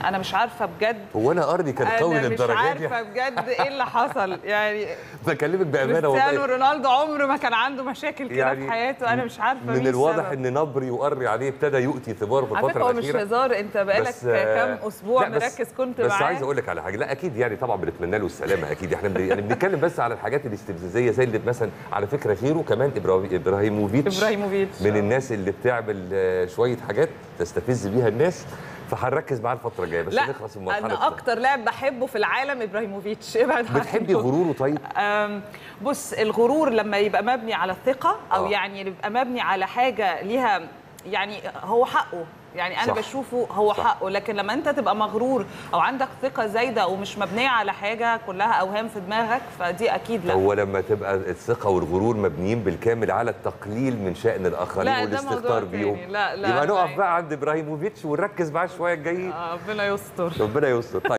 انا مش عارفه بجد هو انا ارضي كان قوي انا مش للدرجه دي عارفه بجد ايه اللي حصل يعني بكلمك بامانه كريستيانو والله رونالدو عمره ما كان عنده مشاكل كده يعني في حياته انا مش عارفه من مين الواضح السبب. ان نبري وقري عليه ابتدى يؤتي ثماره في على الفتره فكره هو مش الاخيره هزار انت بقالك بس، آه، كام اسبوع لا، بس- مركز كنت بس معاه عايز اقول لك على حاجه لا اكيد يعني طبعا بنتمنى له السلامه اكيد احنا بن- يعني بنتكلم بس على الحاجات الاستفزازيه زي اللي مثلا على فكره غيره كمان إبرا- ابراهيموفيتش ابراهيموفيتش من الناس اللي بتعمل آه، شويه حاجات تستفز بيها الناس فهنركز معاه الفتره الجايه بس لا نخلص من المرحله انا اكتر لاعب بحبه في العالم ابراهيموفيتش ابعد عنه. بتحبي غروره طيب أم، بص الغرور لما يبقى مبني على الثقة أو آه. يعني يبقى مبني على حاجة ليها يعني هو حقه يعني أنا صح. بشوفه هو صح. حقه لكن لما أنت تبقى مغرور أو عندك ثقة زايدة ومش مبنية على حاجة كلها أوهام في دماغك فدي أكيد لا هو لما تبقى الثقه والغرور مبنيين بالكامل على التقليل من شان الاخرين لا، ده موضوع والاستهتار تاني. بيهم لا، لا، يبقى لا. نقف بقى عند ابراهيموفيتش ونركز معاه شويه الجايين ربنا يستر ربنا يستر طيب